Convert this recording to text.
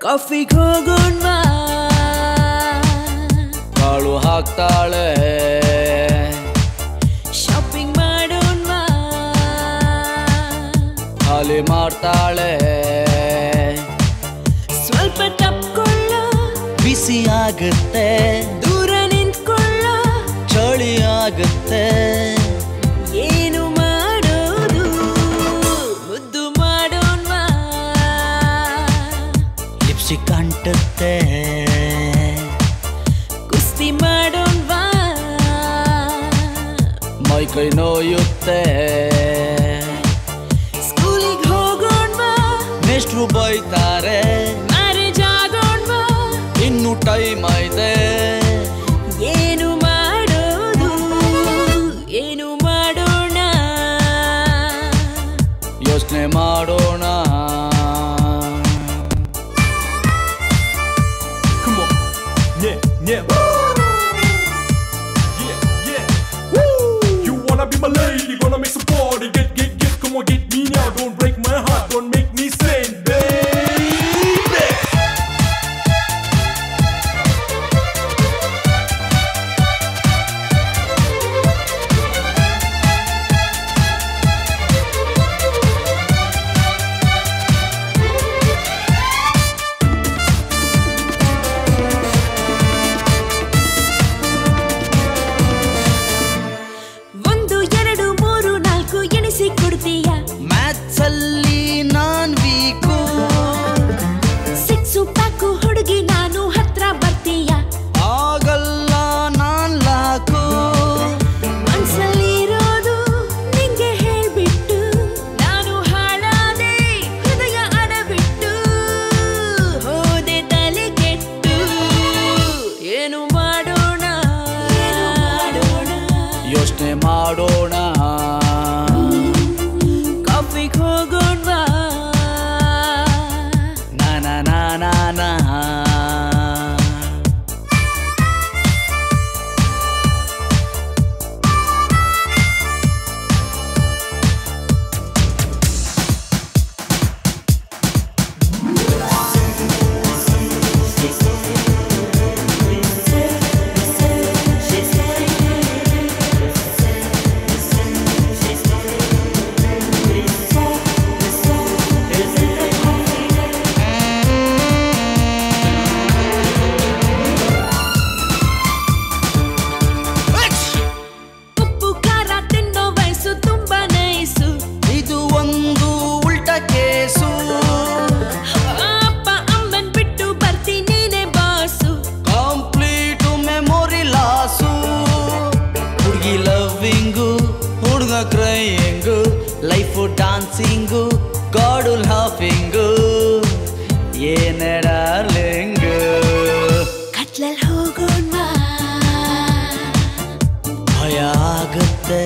ಕಾಫಿಗೆ ಹೋಗೋಣ ಕಾಳು ಹಾಕ್ತಾಳೆ ಶಾಪಿಂಗ್ ಮಾಡೋಣ ಖಾಲಿ ಮಾಡ್ತಾಳೆ ಸ್ವಲ್ಪ ತಪ್ಕೊಳ್ಳ ಬಿಸಿ ಆಗುತ್ತೆ ದೂರ ನಿಂತ್ಕೊಳ್ಳ ಚಳಿ ಆಗುತ್ತೆ ಏನು ಮಾಡೋದು ಮುದ್ದು ಮಾಡೋಣ ಲಿಪ್ಸ್ಟಿಕ್ ಅಂಟುತ್ತೆ ಕುಸ್ತಿ ಮಾಡೋಣ ಮೈ ಕೈ ನೋಯುತ್ತೆ ಸ್ಕೂಲಿಗೆ ಹೋಗೋಣ ಮೇಷ್ಟ್ರು ಬೈತಾರೆ ಮ್ಯಾರೇಜ್ ಆಗೋಣ ಇನ್ನು ಟೈಮ್ ಐತೆ ಏನು ಮಾಡೋದು ಏನು ಮಾಡೋಣ ಯೋಚನೆ ಮಾಡೋಣ Come on. Yeah, yeah. Yeah, yeah. Woo! You wanna be my lady, gonna make some party. Get, get, get, come on, get me now. Don't break my heart, don't make me sing, baby. ಒಂದು ಎರಡು ಮೂರು ನಾಲ್ಕು ಎಣಿಸಿ ಕೊಡ್ತೀಯ maths ಅಲ್ಲಿ ನಾನ್ week six pack ಹುಡುಗಿ ನಾನು ಹತ್ರ ಬರ್ತೀಯ ಆಗಲ್ಲ ನಾನ್ ಲಾಕು ಮನ್ಸಲ್ಲಿರೋದು ನಿಂಗೆ ಹೇಳ್ಬಿಟ್ಟು ನಾನು ಹಾಳಾದೆ ಹೃದಯ ಅಡಬಿಟ್ಟು ಹೋದೆ ತಲೆ ಕೆಟ್ಟು ಏನು ಮಾಡೋಣ ಏನು ಮಾಡೋಣ ಯೋಚನೆ ಮಾಡೋಣ ಕಾಫಿಗೆ ಹೋಗೋಣ ನಾ ನಾ ನಾ ನಾ ನಾ ಉಪ್ಪು ಖಾರ ತಿನ್ನೋ ವಯಸ್ಸು ತುಂಬಾ ನೈಸು ಇದು ಒಂದು ಉಲ್ಟ ಕೇಸು ಅಪ್ಪ ಅಮ್ಮನ್ ಬಿಟ್ಟು ಬರ್ತಿ ನೀನೆ ಬಾಸು ಕಂಪ್ಲೀಟ್ ಮೆಮೊರಿ ಲಾಸು ಹುಡುಗಿ ಲವ್ವಿಂಗು ಹುಡುಗ ಕ್ರೈಯಿಂಗು ಲೈಫು ಡಾನ್ಸಿಂಗು ಗಾಡು ಲಾಫಿಂಗು ಏನೇ ಡಾರ್ಲಿಂಗು ಕತ್ಲಲ್ ಹೋಗೋಣ ಭಯ ಆಗುತ್ತೆ